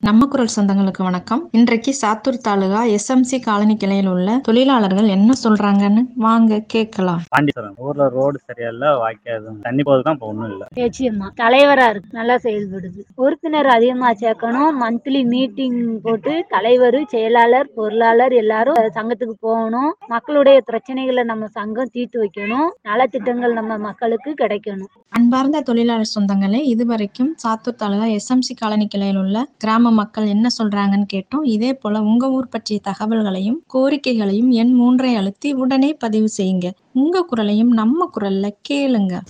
நம்ம குரல் சொந்தங்களுக்கு வணக்கம் இன்றைக்கு சாத்தூர் தாலுகா எஸ்எம்சி காலனி கிளையில் உள்ள தொழிலாளர்கள் என்ன சொல்றாங்கன்னு வாங்க கேட்கலாம் பாண்டிச்சேரம் ஊர்ல ரோடு சரியா இல்ல வாய்க்காது தண்ணி போது தான் இப்போ ஒன்றும் இல்லை பேச்சியம்மா தலைவரா இருக்கு நல்லா செயல்படுது உறுப்பினர் அதிகமா சேர்க்கணும் மந்த்லி மீட்டிங் போட்டு தலைவர் செயலாளர் பொருளாளர் எல்லாரும் சங்கத்துக்கு போகணும் மக்களுடைய பிரச்சனைகளை நம்ம சங்கம் தீர்த்து வைக்கணும் நலத்திட்டங்கள் நம்ம மக்களுக்கு கிடைக்கணும் அன்பார்ந்த தொழிலாளர் சொந்தங்களே இதுவரைக்கும் சாத்தூர் தாலுகா எஸ்எம்சி காலனி கிளையில் உள்ள கிராம மக்கள் என்ன சொல்றாங்கன்னு கேட்டோம் இதே போல உங்க ஊர் பற்றிய தகவல்களையும் கோரிக்கைகளையும் எண் மூன்றை அழுத்தி உடனே பதிவு செய்யுங்க உங்க குரலையும் நம்ம குரல்ல கேளுங்க